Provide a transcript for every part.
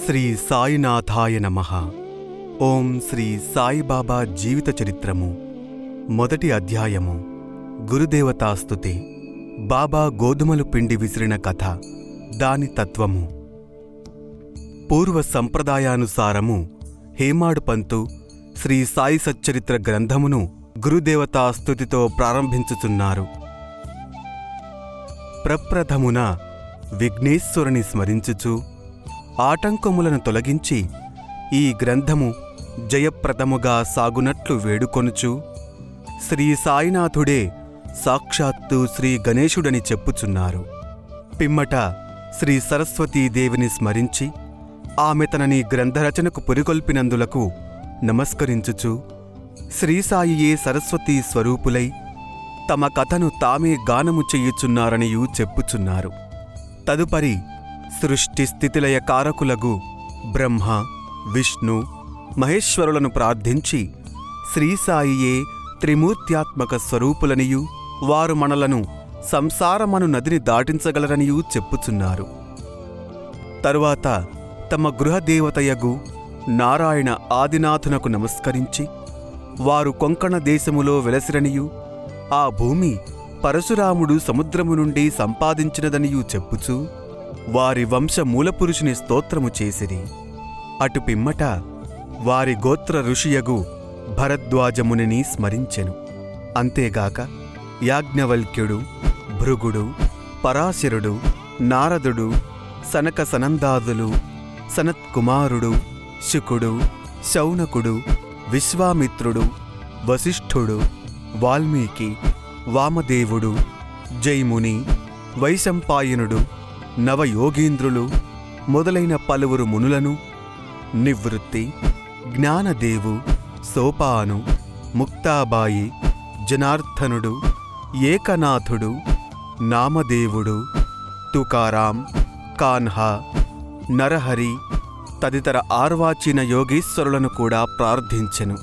శ్రీ సాయినాథాయ నమ ఓం శ్రీ సాయిబాబా జీవిత చరిత్రము మొదటి అధ్యాయము గురుదేవతాస్తుతి బాబా గోధుమలు పిండి విసిరిన కథ దాని తత్వము పూర్వ సంప్రదాయానుసారము హేమాడు పంతు శ్రీ సాయి సచ్చరిత్ర గ్రంథమును గురుదేవతాస్తుతితో ప్రారంభించుచున్నారు ప్రప్రథమున విఘ్నేశ్వరుని స్మరించుచు ఆటంకములను తొలగించి ఈ గ్రంథము జయప్రదముగా సాగునట్లు వేడుకొనుచు శ్రీ సాయినాథుడే సాక్షాత్తు శ్రీ గణేశుడని చెప్పుచున్నారు పిమ్మట శ్రీ సరస్వతీదేవిని స్మరించి ఆమె తనని గ్రంథరచనకు పురికొల్పినందులకు నమస్కరించుచు శ్రీసాయియే సరస్వతీ స్వరూపులై తమ కథను తామే గానము చెయ్యుచున్నారనియూ చెప్పుచున్నారు తదుపరి సృష్టి స్థితిలయ కారకులగు బ్రహ్మ విష్ణు మహేశ్వరులను ప్రార్థించి శ్రీసాయియే త్రిమూర్త్యాత్మక స్వరూపులనియు వారు మనలను సంసారమను నదిని దాటించగలరనియూ చెప్పుచున్నారు తరువాత తమ గృహదేవతయగు నారాయణ ఆదినాథునకు నమస్కరించి వారు కొంకణ దేశములో వెలసిరనియు ఆ భూమి పరశురాముడు సముద్రము నుండి సంపాదించినదనియూ చెప్పుచూ వారి వంశ మూలపురుషుని స్తోత్రము చేసిరి అటు పిమ్మట వారి గోత్ర ఋషియగు భరద్వాజమునిని స్మరించెను అంతేగాక యాజ్ఞవల్క్యుడు భృగుడు పరాశరుడు నారదుడు సనక సనందాదులు సనత్కుమారుడు శుకుడు శౌనకుడు విశ్వామిత్రుడు వశిష్ఠుడు వాల్మీకి వామదేవుడు జైముని వైశంపాయనుడు నవయోగీంద్రులు మొదలైన పలువురు మునులను నివృత్తి జ్ఞానదేవు సోపాను ముక్తాబాయి జనార్దనుడు ఏకనాథుడు నామదేవుడు తుకారాం కాన్హా నరహరి తదితర ఆర్వాచీన యోగీశ్వరులను కూడా ప్రార్థించెను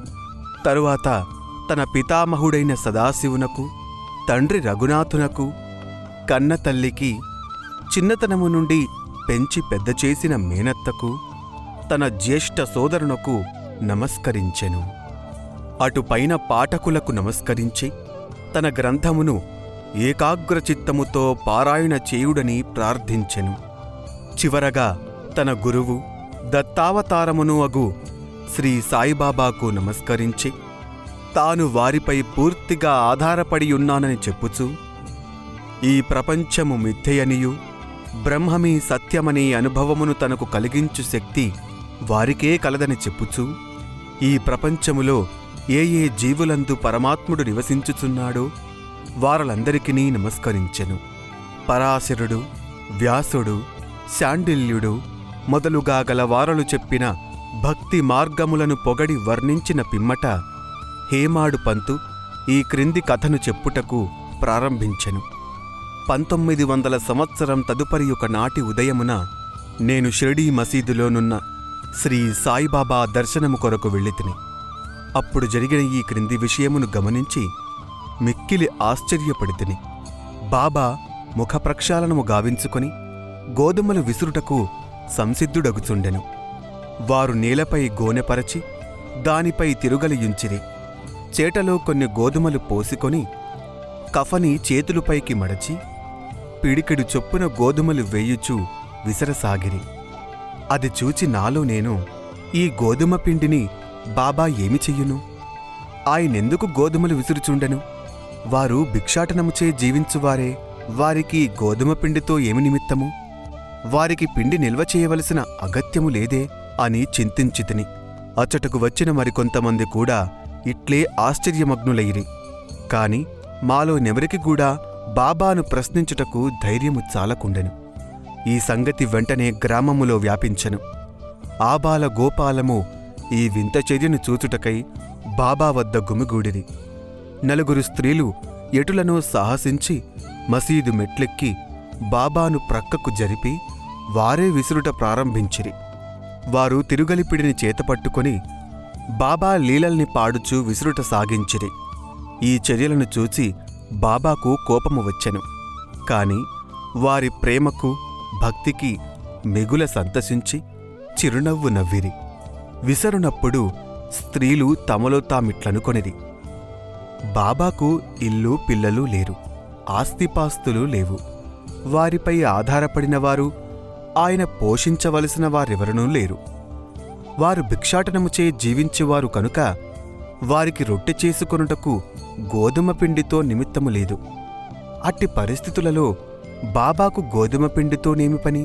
తరువాత తన పితామహుడైన సదాశివునకు తండ్రి రఘునాథునకు కన్నతల్లికి చిన్నతనము నుండి పెంచి పెద్ద చేసిన మేనత్తకు తన జ్యేష్ఠ సోదరునకు నమస్కరించెను అటుపైన పాఠకులకు నమస్కరించి తన గ్రంథమును ఏకాగ్రచిత్తముతో పారాయణ చేయుడని ప్రార్థించెను చివరగా తన గురువు దత్తావతారమును అగు శ్రీ సాయిబాబాకు నమస్కరించి తాను వారిపై పూర్తిగా ఆధారపడి ఉన్నానని చెప్పుచూ ఈ ప్రపంచము మిథ్యయనియు బ్రహ్మమీ సత్యమనే అనుభవమును తనకు కలిగించు శక్తి వారికే కలదని చెప్పుచూ ఈ ప్రపంచములో ఏ ఏ జీవులందు పరమాత్ముడు నివసించుచున్నాడో వారలందరికీ నమస్కరించెను పరాశరుడు వ్యాసుడు శాండిల్యుడు మొదలుగా గల వారలు చెప్పిన భక్తి మార్గములను పొగడి వర్ణించిన పిమ్మట హేమాడు పంతు ఈ క్రింది కథను చెప్పుటకు ప్రారంభించెను పంతొమ్మిది వందల సంవత్సరం తదుపరి ఒక నాటి ఉదయమున నేను షిర్డీ మసీదులోనున్న శ్రీ సాయిబాబా దర్శనము కొరకు వెళ్ళితిని అప్పుడు జరిగిన ఈ క్రింది విషయమును గమనించి మిక్కిలి ఆశ్చర్యపడితిని బాబా ముఖ ప్రక్షాళనము గావించుకొని గోధుమలు విసురుటకు సంసిద్ధుడగుచుండెను వారు నేలపై గోనెపరచి దానిపై తిరుగలియుంచిరి చేటలో కొన్ని గోధుమలు పోసికొని కఫని చేతులపైకి మడచి పిడికిడు చొప్పున గోధుమలు వేయుచూ విసరసాగిరి అది చూచి నాలో నేను ఈ గోధుమ పిండిని బాబా ఏమి చెయ్యును ఆయనెందుకు గోధుమలు విసురుచుండెను వారు భిక్షాటనముచే జీవించువారే వారికి గోధుమ పిండితో ఏమి నిమిత్తము వారికి పిండి నిల్వ చేయవలసిన అగత్యము లేదే అని చింతించితిని అచ్చటకు వచ్చిన మరికొంతమంది కూడా ఇట్లే ఆశ్చర్యమగ్నులైరి కాని మాలో నెవరికి కూడా బాబాను ప్రశ్నించుటకు ధైర్యము చాలకుండెను ఈ సంగతి వెంటనే గ్రామములో వ్యాపించెను ఆబాల గోపాలము ఈ వింత చర్యను చూచుటకై బాబా వద్ద గుమిగూడిరి నలుగురు స్త్రీలు ఎటులను సాహసించి మసీదు మెట్లెక్కి బాబాను ప్రక్కకు జరిపి వారే విసురుట ప్రారంభించిరి వారు తిరుగలిపిడిని చేతపట్టుకొని బాబా లీలల్ని పాడుచూ విసురుట సాగించిరి ఈ చర్యలను చూచి బాబాకు కోపము వచ్చెను కాని వారి ప్రేమకు భక్తికి మిగుల సంతసించి చిరునవ్వు నవ్విరి విసరునప్పుడు స్త్రీలు తమలో తామిట్లనుకొనిరి బాబాకు ఇల్లు పిల్లలు లేరు ఆస్తిపాస్తులు లేవు వారిపై ఆధారపడిన వారు ఆయన పోషించవలసిన వారెవరనూ లేరు వారు భిక్షాటనముచే జీవించేవారు కనుక వారికి రొట్టె చేసుకొనుటకు గోధుమ పిండితో నిమిత్తము లేదు అట్టి పరిస్థితులలో బాబాకు గోధుమ పిండితోనేమి పని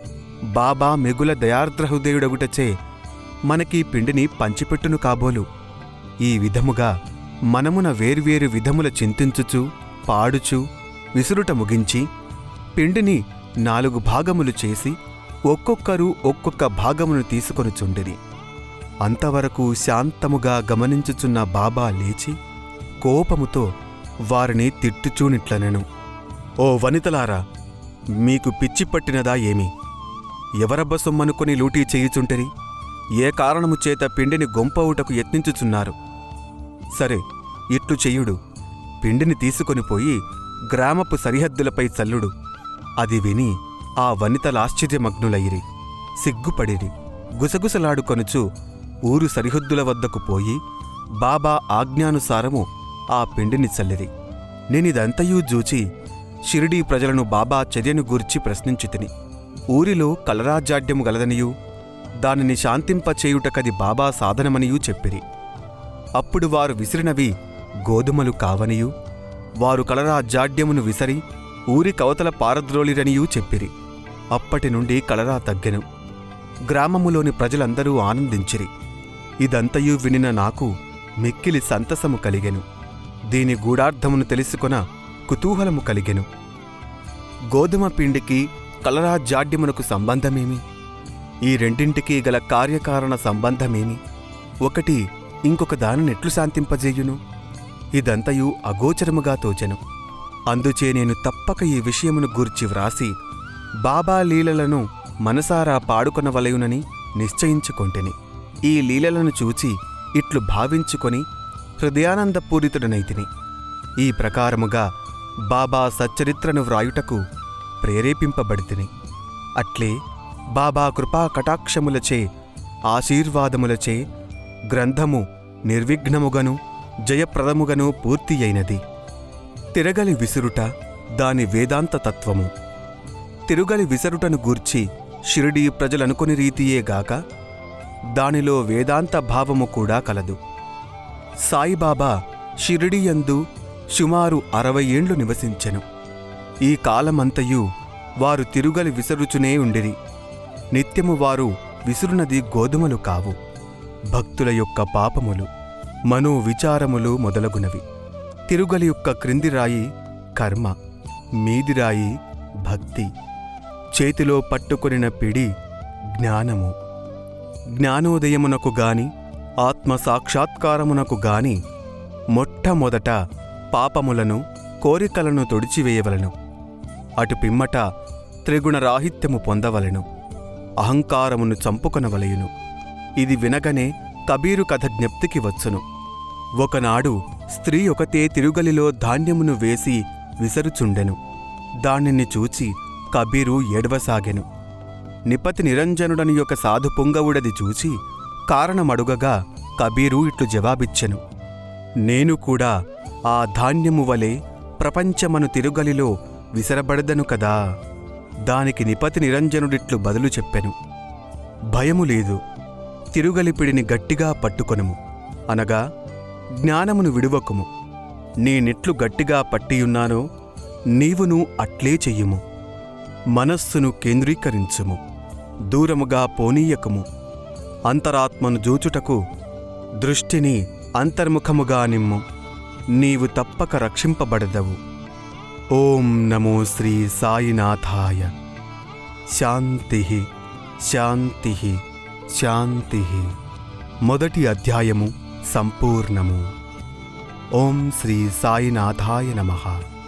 బాబా మిగుల దయార్ద్రహృదయుడగుటచే మనకీ పిండిని పంచిపెట్టును కాబోలు ఈ విధముగా మనమున వేర్వేరు విధముల చింతించుచు పాడుచు విసురుట ముగించి పిండిని నాలుగు భాగములు చేసి ఒక్కొక్కరు ఒక్కొక్క భాగమును తీసుకొనుచుండిరి అంతవరకు శాంతముగా గమనించుచున్న బాబా లేచి కోపముతో వారిని తిట్టుచూనిట్లనెను ఓ వనితలారా మీకు పిచ్చి పట్టినదా ఏమి ఎవరబ్బ సొమ్మనుకొని లూటీ చేయుచుంటరి ఏ కారణము చేత పిండిని గొంపవుటకు యత్నించుచున్నారు సరే ఇట్లు చెయ్యుడు పిండిని తీసుకొని పోయి గ్రామపు సరిహద్దులపై చల్లుడు అది విని ఆ వనితలాశ్చర్యమగ్నులైరి సిగ్గుపడిరి గుసగుసలాడుకొనుచు ఊరు సరిహద్దుల వద్దకు పోయి బాబా ఆజ్ఞానుసారము ఆ పిండిని చల్లిరి నేనిదంతయూ జూచి షిరిడీ ప్రజలను బాబా చర్యను గూర్చి ప్రశ్నించితిని ఊరిలో కలరాజాడ్యము గలదనియూ దానిని శాంతింపచేయుటకది బాబా సాధనమనియూ చెప్పిరి అప్పుడు వారు విసిరినవి గోధుమలు కావనియూ వారు కలరా జాడ్యమును విసరి ఊరి కవతల పారద్రోలిరనియూ చెప్పిరి అప్పటి నుండి కలరా తగ్గెను గ్రామములోని ప్రజలందరూ ఆనందించిరి ఇదంతయూ వినిన నాకు మిక్కిలి సంతసము కలిగెను దీని గూఢార్థమును తెలుసుకొన కుతూహలము కలిగెను గోధుమ పిండికి కలరా జాడ్యమునకు సంబంధమేమి ఈ రెండింటికి గల కార్యకారణ సంబంధమేమి ఒకటి ఇంకొక దానినెట్లు శాంతింపజేయును ఇదంతయు అగోచరముగా తోచెను అందుచే నేను తప్పక ఈ విషయమును గూర్చి వ్రాసి బాబా లీలలను మనసారా పాడుకొనవలయునని నిశ్చయించుకొంటిని ఈ లీలలను చూచి ఇట్లు భావించుకొని హృదయానందపూరితుడనైతిని ఈ ప్రకారముగా బాబా సచ్చరిత్రను వ్రాయుటకు ప్రేరేపింపబడితిని అట్లే బాబా కృపా కటాక్షములచే ఆశీర్వాదములచే గ్రంథము నిర్విఘ్నముగను జయప్రదముగను పూర్తి అయినది తిరగలి విసురుట దాని వేదాంత తత్వము తిరుగలి విసరుటను గూర్చి షిరిడీ ప్రజలనుకుని రీతియేగాక దానిలో వేదాంత భావము కూడా కలదు సాయిబాబా షిరిడియందు సుమారు అరవై ఏండ్లు నివసించెను ఈ కాలమంతయు వారు తిరుగలి విసరుచునే ఉండిరి నిత్యము వారు విసురునది గోధుమలు కావు భక్తుల యొక్క పాపములు మనోవిచారములు మొదలగునవి తిరుగలి యొక్క క్రింది రాయి కర్మ మీది రాయి భక్తి చేతిలో పట్టుకొనిన పిడి జ్ఞానము జ్ఞానోదయమునకు గాని ఆత్మ సాక్షాత్కారమునకు గాని మొట్టమొదట పాపములను కోరికలను తొడిచివేయవలను అటు పిమ్మట త్రిగుణరాహిత్యము పొందవలెను అహంకారమును చంపుకొనవలయును ఇది వినగనే కబీరు కథ జ్ఞప్తికి వచ్చును ఒకనాడు స్త్రీ ఒకతే తిరుగలిలో ధాన్యమును వేసి విసరుచుండెను దానిని చూచి కబీరు ఏడవసాగెను నిపతి నిరంజనుడని యొక్క సాధు పుంగవుడది చూచి కారణమడుగగా కబీరు ఇట్లు జవాబిచ్చెను నేను కూడా ఆ ధాన్యము వలె ప్రపంచమను తిరుగలిలో విసరబడదను కదా దానికి నిపతి నిరంజనుడిట్లు బదులు చెప్పెను భయము లేదు తిరుగలిపిడిని గట్టిగా పట్టుకొనుము అనగా జ్ఞానమును విడువకుము నేనెట్లు గట్టిగా పట్టియున్నానో నీవును అట్లే చెయ్యుము మనస్సును కేంద్రీకరించుము దూరముగా పోనీయకుము అంతరాత్మను జూచుటకు దృష్టిని అంతర్ముఖముగా నిమ్ము నీవు తప్పక రక్షింపబడదవు ఓం నమో శ్రీ సాయినాథాయ శాంతి శాంతి శాంతి మొదటి అధ్యాయము సంపూర్ణము ఓం శ్రీ సాయినాథాయ నమః